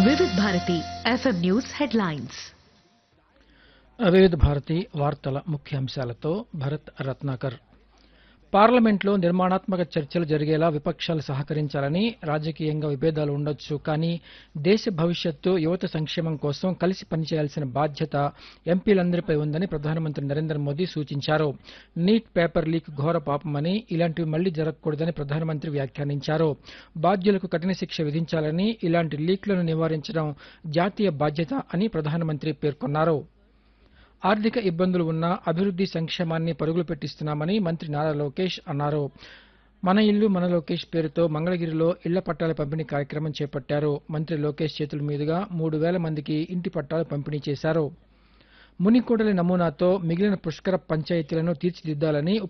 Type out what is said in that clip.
వివిధ Bharati FM news headlines వివిధ భారతి వార్తల ముఖ్యాంశాలతో భరత్ రత్నాకర్ పార్లమెంట్లో నిర్మాణాత్మక చర్చలు జరిగేలా విపక్షాలు సహకరించాలని రాజకీయంగా విభేదాలు ఉండొచ్చు కానీ దేశ భవిష్యత్తు యువత సంక్షేమం కోసం కలిసి పనిచేయాల్సిన బాధ్యత ఎంపీలందరిపై ఉందని ప్రధానమంత్రి నరేంద్ర మోదీ సూచించారు నీట్ పేపర్ లీక్ ఘోర పాపమని ఇలాంటివి మళ్లీ జరగకూడదని ప్రధానమంత్రి వ్యాఖ్యానించారు బాధ్యులకు కఠిన శిక్ష విధించాలని ఇలాంటి లీక్లను నివారించడం జాతీయ బాధ్యత అని ప్రధానమంత్రి పేర్కొన్నారు ఆర్థిక ఇబ్బందులు ఉన్నా అభివృద్ది సంక్షేమాన్ని పరుగులు పెట్టిస్తున్నామని మంత్రి నారా లోకేష్ అన్నారు మన ఇల్లు మన లోకేష్ పేరుతో మంగళగిరిలో ఇళ్ల పట్టాల పంపిణీ కార్యక్రమం చేపట్టారు మంత్రి లోకేష్ చేతుల మీదుగా మూడు వేల మందికి ఇంటి పట్టాలు పంపిణీ చేశారు మునికోడలి నమూనాతో మిగిలిన పుష్కర పంచాయతీలను తీర్చిదిద్దాలని